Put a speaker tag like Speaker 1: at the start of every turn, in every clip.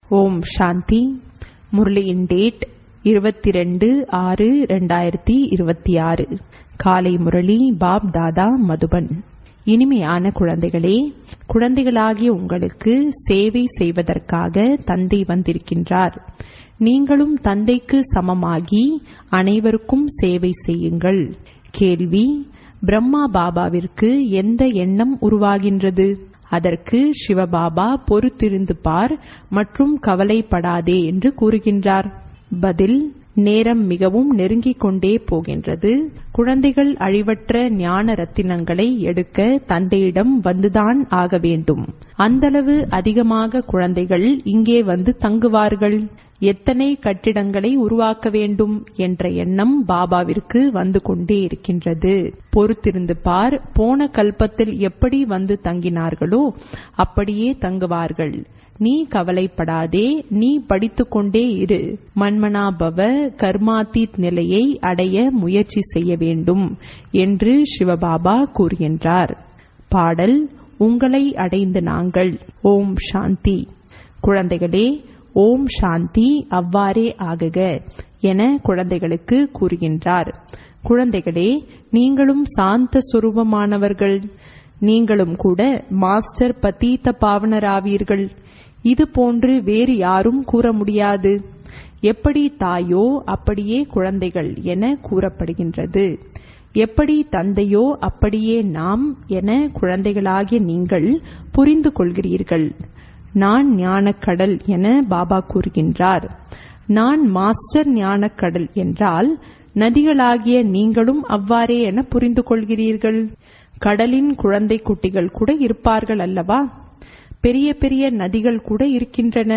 Speaker 1: ஓம் சாந்தி முரளியின் டேட் இருபத்தி ரெண்டு ஆறு ரெண்டாயிரத்தி இருபத்தி ஆறு காலை முரளி பாப் தாதா மதுபன் இனிமையான குழந்தைகளே குழந்தைகளாகிய உங்களுக்கு சேவை செய்வதற்காக தந்தை வந்திருக்கின்றார் நீங்களும் தந்தைக்கு சமமாகி அனைவருக்கும் சேவை செய்யுங்கள் கேள்வி பிரம்மா பாபாவிற்கு எந்த எண்ணம் உருவாகின்றது அதற்கு சிவபாபா பொறுத்திருந்து பார் மற்றும் கவலைப்படாதே என்று கூறுகின்றார் பதில் நேரம் மிகவும் நெருங்கிக் கொண்டே போகின்றது குழந்தைகள் அழிவற்ற ஞான ரத்தினங்களை எடுக்க தந்தையிடம் வந்துதான் ஆக வேண்டும் அந்தளவு அதிகமாக குழந்தைகள் இங்கே வந்து தங்குவார்கள் எத்தனை கட்டிடங்களை உருவாக்க வேண்டும் என்ற எண்ணம் பாபாவிற்கு வந்து கொண்டே இருக்கின்றது பொறுத்திருந்து பார் போன கல்பத்தில் எப்படி வந்து தங்கினார்களோ அப்படியே தங்குவார்கள் நீ கவலைப்படாதே நீ படித்துக்கொண்டே இரு மன்மனாபவ கர்மாத்தீத் நிலையை அடைய முயற்சி செய்ய வேண்டும் என்று சிவபாபா கூறுகின்றார் பாடல் உங்களை அடைந்து நாங்கள் ஓம் சாந்தி குழந்தைகளே ஓம் சாந்தி அவ்வாறே ஆகுக என குழந்தைகளுக்கு கூறுகின்றார் குழந்தைகளே நீங்களும் சாந்த சுரூபமானவர்கள் நீங்களும் கூட மாஸ்டர் பதீத்த பாவனராவீர்கள் இது போன்று வேறு யாரும் கூற முடியாது எப்படி தாயோ அப்படியே குழந்தைகள் என கூறப்படுகின்றது எப்படி தந்தையோ அப்படியே நாம் என குழந்தைகளாகிய நீங்கள் புரிந்து கொள்கிறீர்கள் நான் ஞானக்கடல் என பாபா கூறுகின்றார் நான் மாஸ்டர் ஞானக்கடல் என்றால் நதிகளாகிய நீங்களும் அவ்வாறே என புரிந்து கொள்கிறீர்கள் கடலின் குழந்தை குட்டிகள் கூட இருப்பார்கள் அல்லவா பெரிய பெரிய நதிகள் கூட இருக்கின்றன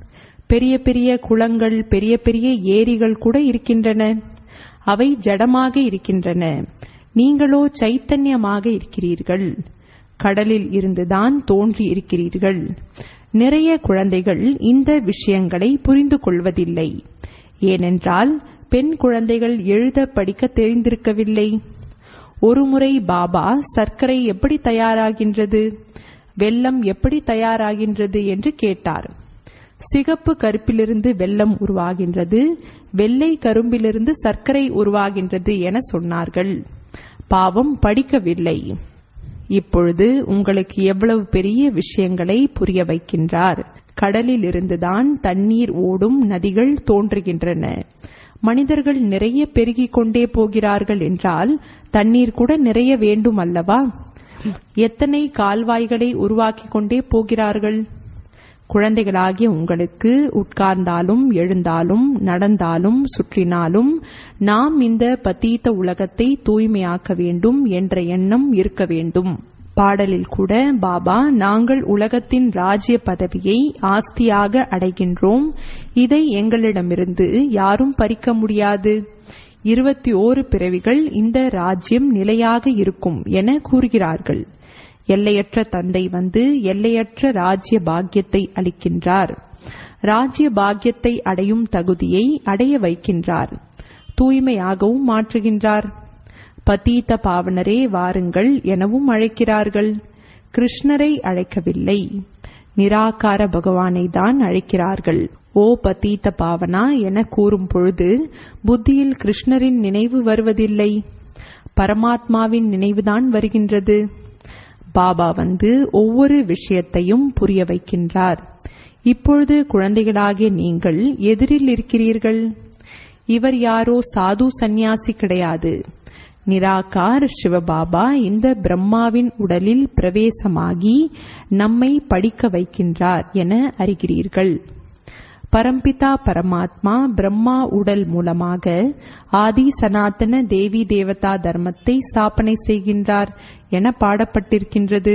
Speaker 1: பெரிய பெரிய குளங்கள் பெரிய பெரிய ஏரிகள் கூட இருக்கின்றன அவை ஜடமாக இருக்கின்றன நீங்களோ சைத்தன்யமாக இருக்கிறீர்கள் கடலில் இருந்துதான் தோன்றி இருக்கிறீர்கள் நிறைய குழந்தைகள் இந்த விஷயங்களை புரிந்து கொள்வதில்லை ஏனென்றால் பெண் குழந்தைகள் எழுத படிக்க தெரிந்திருக்கவில்லை ஒருமுறை பாபா சர்க்கரை எப்படி தயாராகின்றது வெல்லம் எப்படி தயாராகின்றது என்று கேட்டார் சிகப்பு கருப்பிலிருந்து வெல்லம் உருவாகின்றது வெள்ளை கரும்பிலிருந்து சர்க்கரை உருவாகின்றது என சொன்னார்கள் பாவம் படிக்கவில்லை இப்பொழுது உங்களுக்கு எவ்வளவு பெரிய விஷயங்களை புரிய வைக்கின்றார் கடலில் இருந்துதான் தண்ணீர் ஓடும் நதிகள் தோன்றுகின்றன மனிதர்கள் நிறைய பெருகிக் கொண்டே போகிறார்கள் என்றால் தண்ணீர் கூட நிறைய வேண்டும் அல்லவா எத்தனை கால்வாய்களை உருவாக்கிக் கொண்டே போகிறார்கள் குழந்தைகளாகிய உங்களுக்கு உட்கார்ந்தாலும் எழுந்தாலும் நடந்தாலும் சுற்றினாலும் நாம் இந்த பத்தீத்த உலகத்தை தூய்மையாக்க வேண்டும் என்ற எண்ணம் இருக்க வேண்டும் பாடலில் கூட பாபா நாங்கள் உலகத்தின் ராஜ்ய பதவியை ஆஸ்தியாக அடைகின்றோம் இதை எங்களிடமிருந்து யாரும் பறிக்க முடியாது இருபத்தி ஓரு பிறவிகள் இந்த ராஜ்யம் நிலையாக இருக்கும் என கூறுகிறார்கள் எல்லையற்ற தந்தை வந்து எல்லையற்ற ராஜ்ய பாக்கியத்தை அளிக்கின்றார் ராஜ்ய பாக்கியத்தை அடையும் தகுதியை அடைய வைக்கின்றார் தூய்மையாகவும் மாற்றுகின்றார் பதீத்த பாவனரே வாருங்கள் எனவும் அழைக்கிறார்கள் கிருஷ்ணரை அழைக்கவில்லை நிராகார பகவானை தான் அழைக்கிறார்கள் ஓ பதீத்த பாவனா என கூறும் பொழுது புத்தியில் கிருஷ்ணரின் நினைவு வருவதில்லை பரமாத்மாவின் நினைவுதான் வருகின்றது பாபா வந்து ஒவ்வொரு விஷயத்தையும் புரிய வைக்கின்றார் இப்பொழுது குழந்தைகளாகிய நீங்கள் எதிரில் இருக்கிறீர்கள் இவர் யாரோ சாது சந்நியாசி கிடையாது நிராகார் சிவபாபா இந்த பிரம்மாவின் உடலில் பிரவேசமாகி நம்மை படிக்க வைக்கின்றார் என அறிகிறீர்கள் பரம்பிதா பரமாத்மா பிரம்மா உடல் மூலமாக ஆதி சனாதன தேவி தேவதா தர்மத்தை ஸ்தாபனை செய்கின்றார் என பாடப்பட்டிருக்கின்றது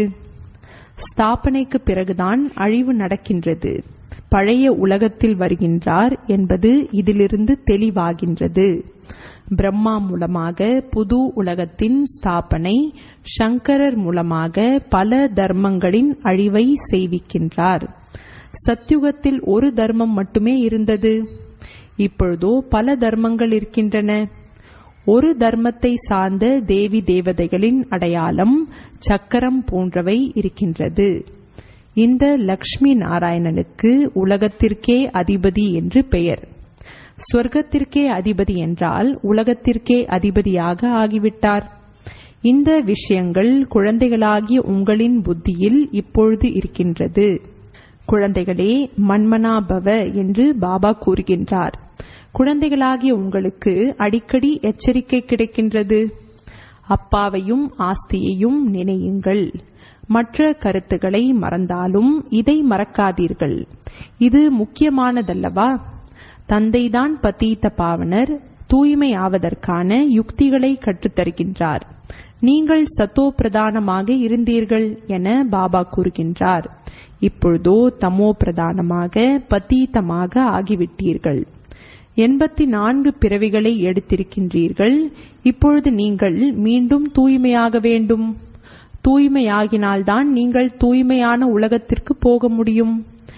Speaker 1: ஸ்தாபனைக்கு பிறகுதான் அழிவு நடக்கின்றது பழைய உலகத்தில் வருகின்றார் என்பது இதிலிருந்து தெளிவாகின்றது பிரம்மா மூலமாக புது உலகத்தின் ஸ்தாபனை சங்கரர் மூலமாக பல தர்மங்களின் அழிவை செய்விக்கின்றார் சத்யுகத்தில் ஒரு தர்மம் மட்டுமே இருந்தது இப்பொழுதோ பல தர்மங்கள் இருக்கின்றன ஒரு தர்மத்தை சார்ந்த தேவி தேவதைகளின் அடையாளம் சக்கரம் போன்றவை இருக்கின்றது இந்த லக்ஷ்மி நாராயணனுக்கு உலகத்திற்கே அதிபதி என்று பெயர் ஸ்வர்க்கத்திற்கே அதிபதி என்றால் உலகத்திற்கே அதிபதியாக ஆகிவிட்டார் இந்த விஷயங்கள் குழந்தைகளாகிய உங்களின் புத்தியில் இப்பொழுது இருக்கின்றது குழந்தைகளே மன்மனாபவ என்று பாபா கூறுகின்றார் குழந்தைகளாகிய உங்களுக்கு அடிக்கடி எச்சரிக்கை கிடைக்கின்றது அப்பாவையும் ஆஸ்தியையும் நினையுங்கள் மற்ற கருத்துக்களை மறந்தாலும் இதை மறக்காதீர்கள் இது முக்கியமானதல்லவா தந்தைதான் பத்தீத்த பாவனர் தூய்மையாவதற்கான யுக்திகளை கற்றுத்தருகின்றார் நீங்கள் சத்தோ பிரதானமாக இருந்தீர்கள் என பாபா கூறுகின்றார் இப்பொழுதோ தமோ பிரதானமாக பத்தீத்தமாக ஆகிவிட்டீர்கள் எண்பத்தி நான்கு பிறவிகளை எடுத்திருக்கின்றீர்கள் இப்பொழுது நீங்கள் மீண்டும் தூய்மையாக வேண்டும் தூய்மையாகினால்தான் நீங்கள் தூய்மையான உலகத்திற்கு போக முடியும்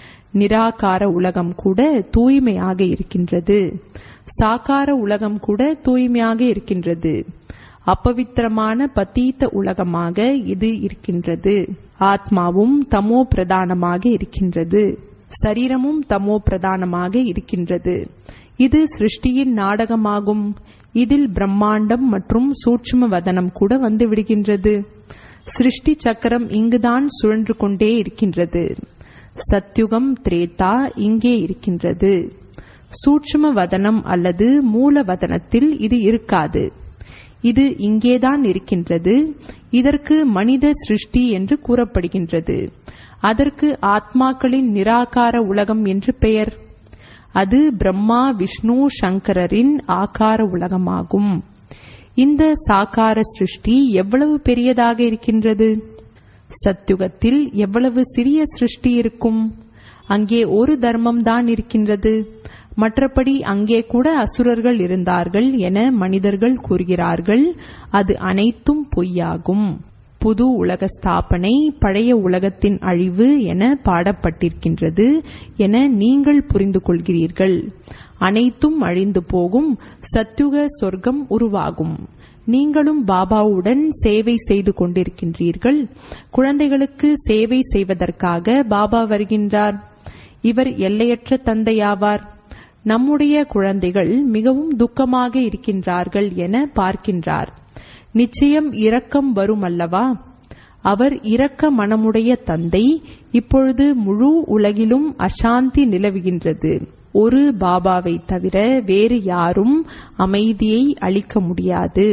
Speaker 1: நிராகார உலகம் கூட தூய்மையாக இருக்கின்றது சாக்கார உலகம் கூட தூய்மையாக இருக்கின்றது அப்பவித்திரமான பத்தீத்த உலகமாக இது இருக்கின்றது ஆத்மாவும் தமோ பிரதானமாக இருக்கின்றது சரீரமும் தமோ பிரதானமாக இருக்கின்றது இது சிருஷ்டியின் நாடகமாகும் இதில் பிரம்மாண்டம் மற்றும் சூட்சும வதனம் கூட வந்து விடுகின்றது சிருஷ்டி சக்கரம் இங்குதான் சுழன்று கொண்டே இருக்கின்றது சத்யுகம் திரேதா இங்கே இருக்கின்றது சூட்சும வதனம் அல்லது மூல வதனத்தில் இது இருக்காது இது இங்கேதான் இருக்கின்றது இதற்கு மனித சிருஷ்டி என்று கூறப்படுகின்றது அதற்கு ஆத்மாக்களின் நிராகார உலகம் என்று பெயர் அது பிரம்மா விஷ்ணு சங்கரரின் ஆகார உலகமாகும் இந்த சாகார சிருஷ்டி எவ்வளவு பெரியதாக இருக்கின்றது சத்யுகத்தில் எவ்வளவு சிறிய சிருஷ்டி இருக்கும் அங்கே ஒரு தர்மம் தான் இருக்கின்றது மற்றபடி அங்கே கூட அசுரர்கள் இருந்தார்கள் என மனிதர்கள் கூறுகிறார்கள் அது அனைத்தும் பொய்யாகும் புது உலக ஸ்தாபனை பழைய உலகத்தின் அழிவு என பாடப்பட்டிருக்கின்றது என நீங்கள் புரிந்து கொள்கிறீர்கள் அனைத்தும் அழிந்து போகும் சத்யுக சொர்க்கம் உருவாகும் நீங்களும் பாபாவுடன் சேவை செய்து கொண்டிருக்கின்றீர்கள் குழந்தைகளுக்கு சேவை செய்வதற்காக பாபா வருகின்றார் இவர் எல்லையற்ற தந்தையாவார் நம்முடைய குழந்தைகள் மிகவும் துக்கமாக இருக்கின்றார்கள் என பார்க்கின்றார் நிச்சயம் இரக்கம் வரும் அல்லவா அவர் இரக்க மனமுடைய தந்தை இப்பொழுது முழு உலகிலும் அசாந்தி நிலவுகின்றது ஒரு பாபாவை தவிர வேறு யாரும் அமைதியை அளிக்க முடியாது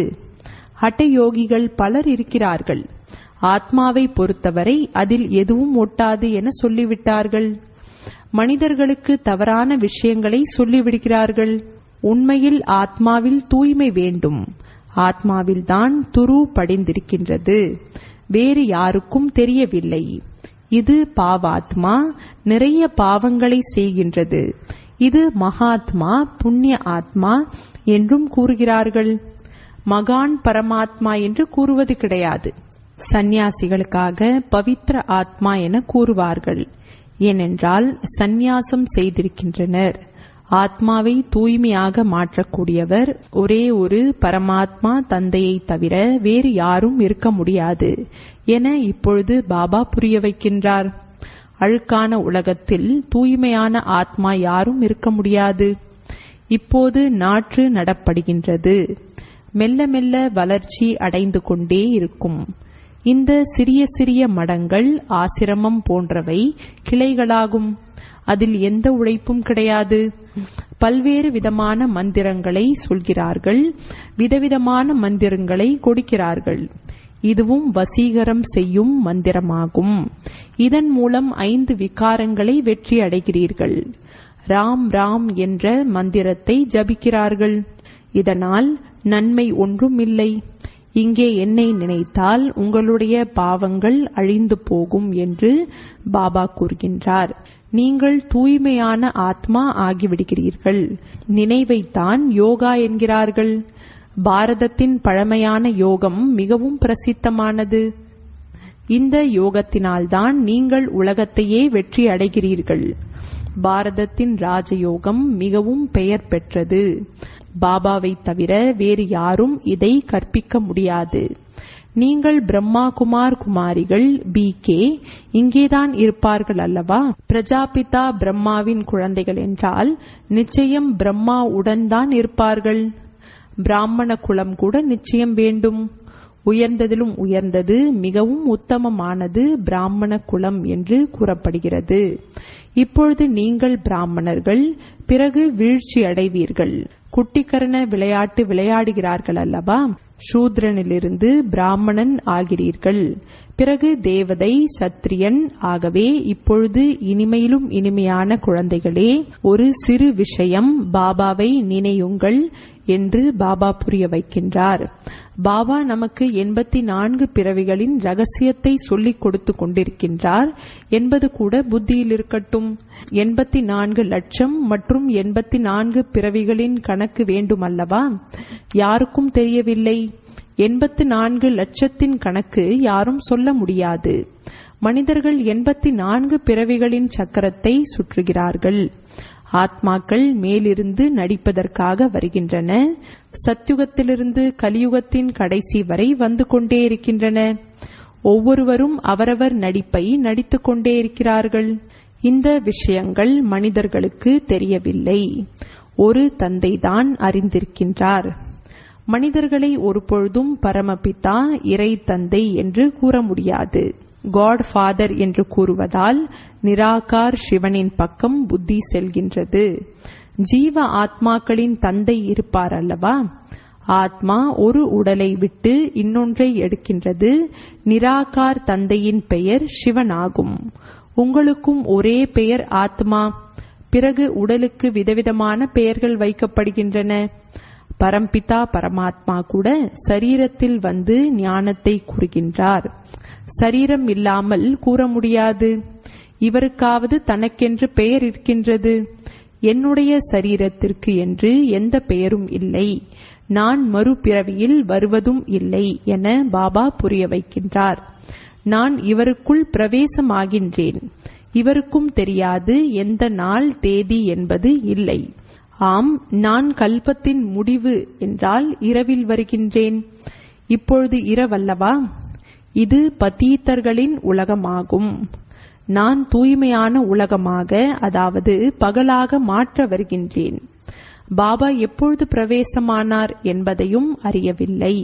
Speaker 1: ஹட்டயோகிகள் பலர் இருக்கிறார்கள் ஆத்மாவை பொறுத்தவரை அதில் எதுவும் ஒட்டாது என சொல்லிவிட்டார்கள் மனிதர்களுக்கு தவறான விஷயங்களை சொல்லிவிடுகிறார்கள் உண்மையில் ஆத்மாவில் தூய்மை வேண்டும் ஆத்மாவில்தான் துரு படிந்திருக்கின்றது வேறு யாருக்கும் தெரியவில்லை இது பாவாத்மா நிறைய பாவங்களை செய்கின்றது இது மகாத்மா புண்ணிய ஆத்மா என்றும் கூறுகிறார்கள் மகான் பரமாத்மா என்று கூறுவது கிடையாது சந்நியாசிகளுக்காக பவித்ர ஆத்மா என கூறுவார்கள் ஏனென்றால் சந்நியாசம் செய்திருக்கின்றனர் ஆத்மாவை தூய்மையாக மாற்றக்கூடியவர் ஒரே ஒரு பரமாத்மா தந்தையை தவிர வேறு யாரும் இருக்க முடியாது என இப்பொழுது பாபா புரிய வைக்கின்றார் அழுக்கான உலகத்தில் தூய்மையான ஆத்மா யாரும் இருக்க முடியாது இப்போது நாற்று நடப்படுகின்றது மெல்ல மெல்ல வளர்ச்சி அடைந்து கொண்டே இருக்கும் இந்த சிறிய சிறிய மடங்கள் ஆசிரமம் போன்றவை கிளைகளாகும் அதில் எந்த உழைப்பும் கிடையாது பல்வேறு விதமான மந்திரங்களை சொல்கிறார்கள் விதவிதமான மந்திரங்களை கொடுக்கிறார்கள் இதுவும் வசீகரம் செய்யும் மந்திரமாகும் இதன் மூலம் ஐந்து விகாரங்களை வெற்றி அடைகிறீர்கள் ராம் ராம் என்ற மந்திரத்தை ஜபிக்கிறார்கள் இதனால் நன்மை ஒன்றும் இல்லை இங்கே என்னை நினைத்தால் உங்களுடைய பாவங்கள் அழிந்து போகும் என்று பாபா கூறுகின்றார் நீங்கள் தூய்மையான ஆத்மா ஆகிவிடுகிறீர்கள் நினைவைத்தான் யோகா என்கிறார்கள் பாரதத்தின் பழமையான யோகம் மிகவும் பிரசித்தமானது இந்த யோகத்தினால்தான் நீங்கள் உலகத்தையே வெற்றி அடைகிறீர்கள் பாரதத்தின் ராஜயோகம் மிகவும் பெயர் பெற்றது பாபாவை தவிர வேறு யாரும் இதை கற்பிக்க முடியாது நீங்கள் பிரம்மா குமார் குமாரிகள் பி கே இங்கேதான் இருப்பார்கள் அல்லவா பிரஜாபிதா பிரம்மாவின் குழந்தைகள் என்றால் நிச்சயம் பிரம்மா உடன் தான் இருப்பார்கள் பிராமண குலம் கூட நிச்சயம் வேண்டும் உயர்ந்ததிலும் உயர்ந்தது மிகவும் உத்தமமானது பிராமண குலம் என்று கூறப்படுகிறது இப்பொழுது நீங்கள் பிராமணர்கள் பிறகு வீழ்ச்சி அடைவீர்கள் குட்டிக்கரண விளையாட்டு விளையாடுகிறார்கள் அல்லவா சூத்ரனிலிருந்து பிராமணன் ஆகிறீர்கள் பிறகு தேவதை சத்திரியன் ஆகவே இப்பொழுது இனிமையிலும் இனிமையான குழந்தைகளே ஒரு சிறு விஷயம் பாபாவை நினையுங்கள் என்று பாபா புரிய வைக்கின்றார் பாபா நமக்கு எண்பத்தி நான்கு பிறவிகளின் ரகசியத்தை சொல்லிக் கொடுத்து கொண்டிருக்கின்றார் என்பது கூட புத்தியில் இருக்கட்டும் எண்பத்தி நான்கு லட்சம் மற்றும் எண்பத்தி நான்கு பிறவிகளின் கணக்கு வேண்டுமல்லவா யாருக்கும் தெரியவில்லை எண்பத்து நான்கு லட்சத்தின் கணக்கு யாரும் சொல்ல முடியாது மனிதர்கள் எண்பத்தி நான்கு பிறவிகளின் சக்கரத்தை சுற்றுகிறார்கள் ஆத்மாக்கள் மேலிருந்து நடிப்பதற்காக வருகின்றன சத்யுகத்திலிருந்து கலியுகத்தின் கடைசி வரை வந்து கொண்டே இருக்கின்றன ஒவ்வொருவரும் அவரவர் நடிப்பை நடித்துக் கொண்டே இருக்கிறார்கள் இந்த விஷயங்கள் மனிதர்களுக்கு தெரியவில்லை ஒரு தந்தைதான் அறிந்திருக்கின்றார் மனிதர்களை ஒருபொழுதும் பரமபிதா இறை தந்தை என்று கூற முடியாது காட் ஃபாதர் என்று கூறுவதால் நிராகார் சிவனின் பக்கம் புத்தி செல்கின்றது ஜீவ ஆத்மாக்களின் தந்தை இருப்பார் அல்லவா ஆத்மா ஒரு உடலை விட்டு இன்னொன்றை எடுக்கின்றது நிராகார் தந்தையின் பெயர் சிவனாகும் உங்களுக்கும் ஒரே பெயர் ஆத்மா பிறகு உடலுக்கு விதவிதமான பெயர்கள் வைக்கப்படுகின்றன பரம்பிதா பரமாத்மா கூட சரீரத்தில் வந்து ஞானத்தை கூறுகின்றார் சரீரம் இல்லாமல் கூற முடியாது இவருக்காவது தனக்கென்று பெயர் இருக்கின்றது என்னுடைய சரீரத்திற்கு என்று எந்த பெயரும் இல்லை நான் மறுபிறவியில் வருவதும் இல்லை என பாபா புரிய வைக்கின்றார் நான் இவருக்குள் பிரவேசமாகின்றேன் இவருக்கும் தெரியாது எந்த நாள் தேதி என்பது இல்லை ஆம் நான் கல்பத்தின் முடிவு என்றால் இரவில் வருகின்றேன் இப்பொழுது இரவல்லவா இது பதீத்தர்களின் உலகமாகும் நான் தூய்மையான உலகமாக அதாவது பகலாக மாற்ற வருகின்றேன் பாபா எப்பொழுது பிரவேசமானார் என்பதையும் அறியவில்லை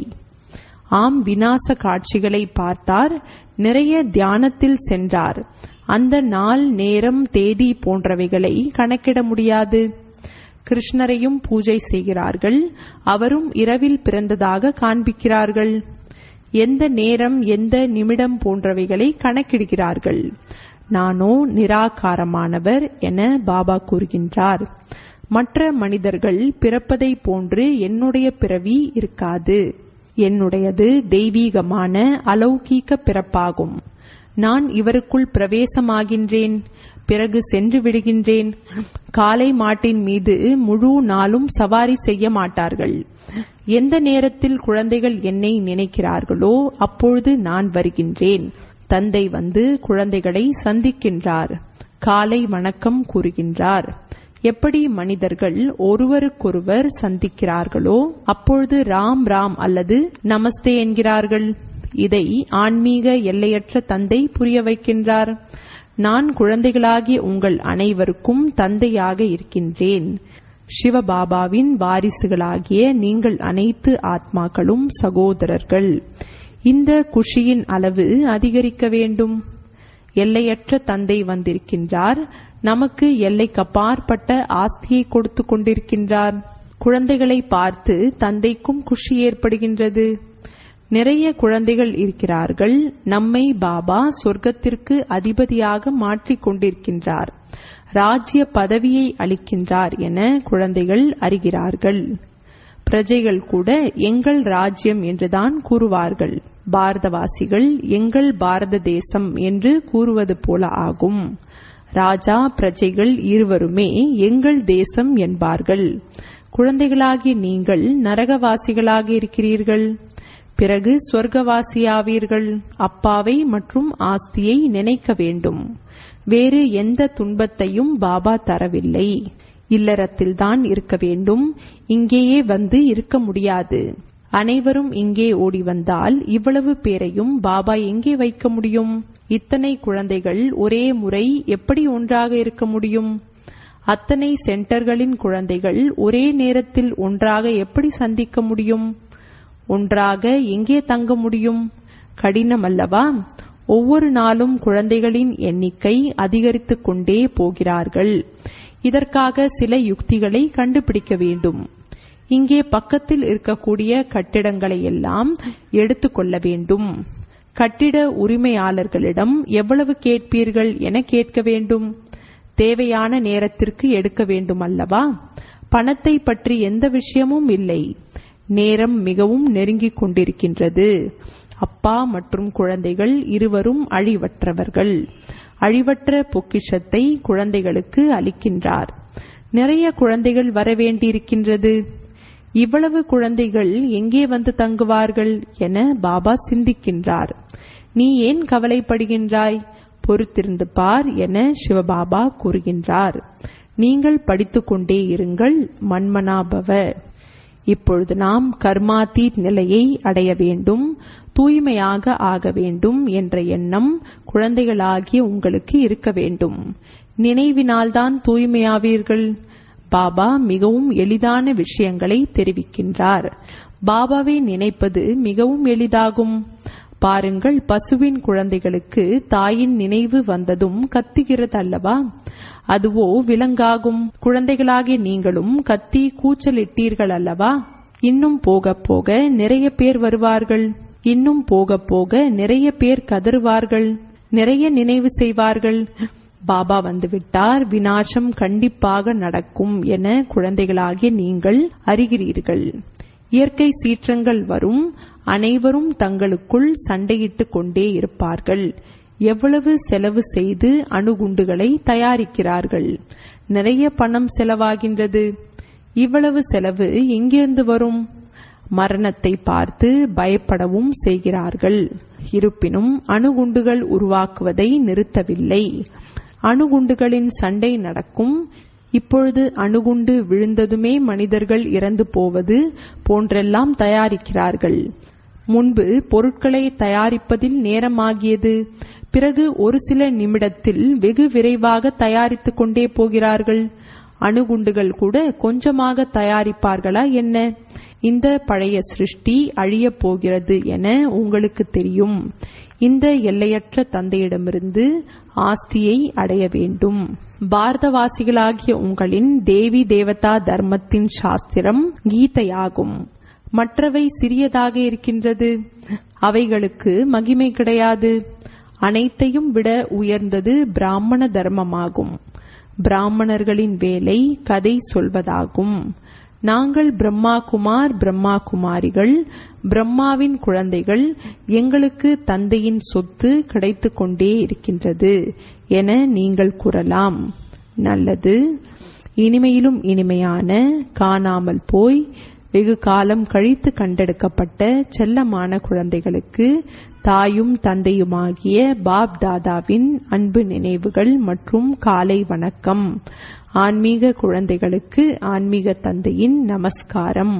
Speaker 1: ஆம் வினாச காட்சிகளை பார்த்தார் நிறைய தியானத்தில் சென்றார் அந்த நாள் நேரம் தேதி போன்றவைகளை கணக்கிட முடியாது கிருஷ்ணரையும் பூஜை செய்கிறார்கள் அவரும் இரவில் பிறந்ததாக காண்பிக்கிறார்கள் எந்த நேரம் எந்த நிமிடம் போன்றவைகளை கணக்கிடுகிறார்கள் நானோ நிராகாரமானவர் என பாபா கூறுகின்றார் மற்ற மனிதர்கள் பிறப்பதை போன்று என்னுடைய பிறவி இருக்காது என்னுடையது தெய்வீகமான அலௌகீக பிறப்பாகும் நான் இவருக்குள் பிரவேசமாகின்றேன் பிறகு சென்று விடுகின்றேன் காலை மாட்டின் மீது முழு நாளும் சவாரி செய்ய மாட்டார்கள் எந்த நேரத்தில் குழந்தைகள் என்னை நினைக்கிறார்களோ அப்பொழுது நான் வருகின்றேன் தந்தை வந்து குழந்தைகளை சந்திக்கின்றார் காலை வணக்கம் கூறுகின்றார் எப்படி மனிதர்கள் ஒருவருக்கொருவர் சந்திக்கிறார்களோ அப்பொழுது ராம் ராம் அல்லது நமஸ்தே என்கிறார்கள் இதை ஆன்மீக எல்லையற்ற தந்தை புரிய வைக்கின்றார் நான் குழந்தைகளாகிய உங்கள் அனைவருக்கும் தந்தையாக இருக்கின்றேன் சிவபாபாவின் வாரிசுகளாகிய நீங்கள் அனைத்து ஆத்மாக்களும் சகோதரர்கள் இந்த குஷியின் அளவு அதிகரிக்க வேண்டும் எல்லையற்ற தந்தை வந்திருக்கின்றார் நமக்கு எல்லைக்கப்பாற்பட்ட ஆஸ்தியை கொடுத்து கொண்டிருக்கின்றார் குழந்தைகளை பார்த்து தந்தைக்கும் குஷி ஏற்படுகின்றது நிறைய குழந்தைகள் இருக்கிறார்கள் நம்மை பாபா சொர்க்கத்திற்கு அதிபதியாக மாற்றிக் கொண்டிருக்கின்றார் ராஜ்ய பதவியை அளிக்கின்றார் என குழந்தைகள் அறிகிறார்கள் பிரஜைகள் கூட எங்கள் ராஜ்யம் என்றுதான் கூறுவார்கள் பாரதவாசிகள் எங்கள் பாரத தேசம் என்று கூறுவது போல ஆகும் ராஜா பிரஜைகள் இருவருமே எங்கள் தேசம் என்பார்கள் குழந்தைகளாகிய நீங்கள் நரகவாசிகளாக இருக்கிறீர்கள் பிறகு சொர்க்கவாசியாவீர்கள் அப்பாவை மற்றும் ஆஸ்தியை நினைக்க வேண்டும் வேறு எந்த துன்பத்தையும் பாபா தரவில்லை இல்லறத்தில்தான் இருக்க வேண்டும் இங்கேயே வந்து இருக்க முடியாது அனைவரும் இங்கே ஓடி வந்தால் இவ்வளவு பேரையும் பாபா எங்கே வைக்க முடியும் இத்தனை குழந்தைகள் ஒரே முறை எப்படி ஒன்றாக இருக்க முடியும் அத்தனை சென்டர்களின் குழந்தைகள் ஒரே நேரத்தில் ஒன்றாக எப்படி சந்திக்க முடியும் ஒன்றாக எங்கே தங்க முடியும் கடினம் அல்லவா ஒவ்வொரு நாளும் குழந்தைகளின் எண்ணிக்கை அதிகரித்துக் கொண்டே போகிறார்கள் இதற்காக சில யுக்திகளை கண்டுபிடிக்க வேண்டும் இங்கே பக்கத்தில் இருக்கக்கூடிய கட்டிடங்களை எல்லாம் எடுத்துக்கொள்ள வேண்டும் கட்டிட உரிமையாளர்களிடம் எவ்வளவு கேட்பீர்கள் என கேட்க வேண்டும் தேவையான நேரத்திற்கு எடுக்க வேண்டும் அல்லவா பணத்தை பற்றி எந்த விஷயமும் இல்லை நேரம் மிகவும் நெருங்கிக் கொண்டிருக்கின்றது அப்பா மற்றும் குழந்தைகள் இருவரும் அழிவற்றவர்கள் அழிவற்ற பொக்கிஷத்தை குழந்தைகளுக்கு அளிக்கின்றார் நிறைய குழந்தைகள் வர வேண்டியிருக்கின்றது இவ்வளவு குழந்தைகள் எங்கே வந்து தங்குவார்கள் என பாபா சிந்திக்கின்றார் நீ ஏன் கவலைப்படுகின்றாய் பொறுத்திருந்து பார் என சிவபாபா கூறுகின்றார் நீங்கள் படித்துக்கொண்டே இருங்கள் மன்மனாபவ இப்பொழுது நாம் கர்மாதீத் நிலையை அடைய வேண்டும் தூய்மையாக ஆக வேண்டும் என்ற எண்ணம் குழந்தைகளாகிய உங்களுக்கு இருக்க வேண்டும் நினைவினால்தான் தூய்மையாவீர்கள் பாபா மிகவும் எளிதான விஷயங்களை தெரிவிக்கின்றார் பாபாவை நினைப்பது மிகவும் எளிதாகும் பாருங்கள் பசுவின் குழந்தைகளுக்கு தாயின் நினைவு வந்ததும் கத்துகிறது அல்லவா அதுவோ விலங்காகும் குழந்தைகளாகிய நீங்களும் கத்தி கூச்சலிட்டீர்கள் அல்லவா இன்னும் போக போக நிறைய பேர் வருவார்கள் இன்னும் போக போக நிறைய பேர் கதறுவார்கள் நிறைய நினைவு செய்வார்கள் பாபா வந்துவிட்டார் வினாசம் கண்டிப்பாக நடக்கும் என குழந்தைகளாகிய நீங்கள் அறிகிறீர்கள் இயற்கை சீற்றங்கள் வரும் அனைவரும் தங்களுக்குள் சண்டையிட்டுக் கொண்டே இருப்பார்கள் எவ்வளவு செலவு செய்து அணுகுண்டுகளை தயாரிக்கிறார்கள் நிறைய பணம் செலவாகின்றது இவ்வளவு செலவு எங்கிருந்து வரும் மரணத்தை பார்த்து பயப்படவும் செய்கிறார்கள் இருப்பினும் அணுகுண்டுகள் உருவாக்குவதை நிறுத்தவில்லை அணுகுண்டுகளின் சண்டை நடக்கும் இப்பொழுது அணுகுண்டு விழுந்ததுமே மனிதர்கள் இறந்து போவது போன்றெல்லாம் தயாரிக்கிறார்கள் முன்பு பொருட்களை தயாரிப்பதில் நேரமாகியது பிறகு ஒரு சில நிமிடத்தில் வெகு விரைவாக தயாரித்துக் கொண்டே போகிறார்கள் அணுகுண்டுகள் கூட கொஞ்சமாக தயாரிப்பார்களா என்ன இந்த பழைய சிருஷ்டி அழியப் போகிறது என உங்களுக்கு தெரியும் இந்த எல்லையற்ற தந்தையிடமிருந்து ஆஸ்தியை அடைய வேண்டும் பாரதவாசிகளாகிய உங்களின் தேவி தேவதா தர்மத்தின் சாஸ்திரம் கீதையாகும் மற்றவை சிறியதாக இருக்கின்றது அவைகளுக்கு மகிமை கிடையாது அனைத்தையும் விட உயர்ந்தது பிராமண தர்மமாகும் பிராமணர்களின் வேலை கதை சொல்வதாகும் நாங்கள் பிரம்மா குமார் பிரம்மா குமாரிகள் பிரம்மாவின் குழந்தைகள் எங்களுக்கு தந்தையின் சொத்து கிடைத்துக் கொண்டே இருக்கின்றது என நீங்கள் கூறலாம் நல்லது இனிமையிலும் இனிமையான காணாமல் போய் வெகு காலம் கழித்து கண்டெடுக்கப்பட்ட செல்லமான குழந்தைகளுக்கு தாயும் தந்தையுமாகிய பாப் தாதாவின் அன்பு நினைவுகள் மற்றும் காலை வணக்கம் ஆன்மீக குழந்தைகளுக்கு ஆன்மீக தந்தையின் நமஸ்காரம்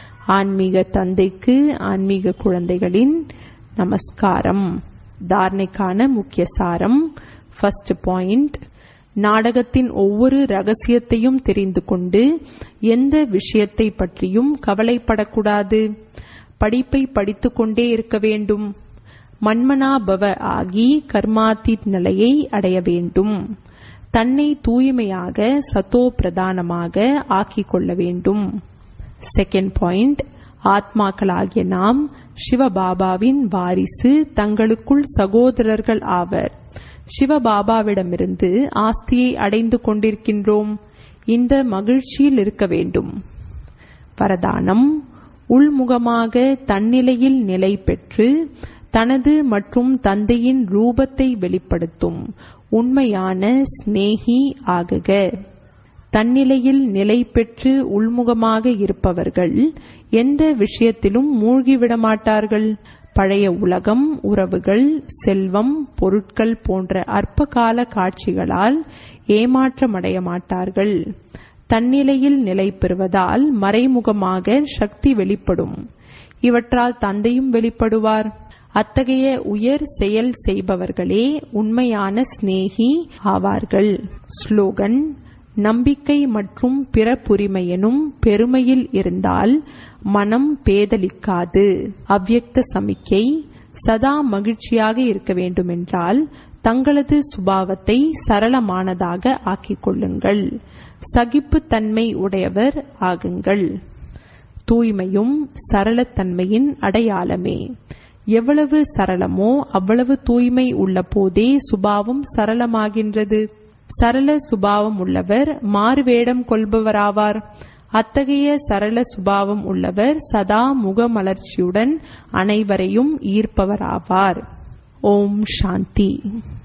Speaker 1: ஆன்மீக தந்தைக்கு ஆன்மீக குழந்தைகளின் நமஸ்காரம் தாரணைக்கான முக்கிய சாரம் ஃபர்ஸ்ட் பாயிண்ட் நாடகத்தின் ஒவ்வொரு ரகசியத்தையும் தெரிந்து கொண்டு எந்த விஷயத்தை பற்றியும் கவலைப்படக்கூடாது படிப்பை படித்துக் கொண்டே இருக்க வேண்டும் மன்மனாபவ ஆகி கர்மாத்தீத் நிலையை அடைய வேண்டும் தன்னை தூய்மையாக சத்தோ பிரதானமாக ஆக்கிக் கொள்ள வேண்டும் செகண்ட் பாயிண்ட் ஆத்மாக்களாகிய நாம் சிவபாபாவின் வாரிசு தங்களுக்குள் சகோதரர்கள் ஆவர் சிவபாபாவிடமிருந்து ஆஸ்தியை அடைந்து கொண்டிருக்கின்றோம் இந்த மகிழ்ச்சியில் இருக்க வேண்டும் வரதானம் உள்முகமாக தன்னிலையில் நிலை பெற்று தனது மற்றும் தந்தையின் ரூபத்தை வெளிப்படுத்தும் உண்மையான ஸ்நேகி ஆகுக தன்னிலையில் நிலை பெற்று உள்முகமாக இருப்பவர்கள் எந்த விஷயத்திலும் மூழ்கிவிட மாட்டார்கள் பழைய உலகம் உறவுகள் செல்வம் பொருட்கள் போன்ற அற்பகால காட்சிகளால் ஏமாற்றமடைய மாட்டார்கள் தன்னிலையில் நிலை பெறுவதால் மறைமுகமாக சக்தி வெளிப்படும் இவற்றால் தந்தையும் வெளிப்படுவார் அத்தகைய உயர் செயல் செய்பவர்களே உண்மையான சிநேகி ஆவார்கள் ஸ்லோகன் நம்பிக்கை மற்றும் பிறப்புரிமையெனும் பெருமையில் இருந்தால் மனம் பேதலிக்காது அவ்யக்த சமிக்கை சதா மகிழ்ச்சியாக இருக்க வேண்டுமென்றால் தங்களது சுபாவத்தை சரளமானதாக ஆக்கிக் கொள்ளுங்கள் சகிப்புத்தன்மை உடையவர் ஆகுங்கள் தூய்மையும் சரளத்தன்மையின் அடையாளமே எவ்வளவு சரளமோ அவ்வளவு தூய்மை உள்ள போதே சுபாவம் சரளமாகின்றது சரள சுபாவம் உள்ளவர் மாறுவேடம் கொள்பவராவார் அத்தகைய சரள சுபாவம் உள்ளவர் சதா முகமலர்ச்சியுடன் அனைவரையும் ஈர்ப்பவராவார் ஓம் சாந்தி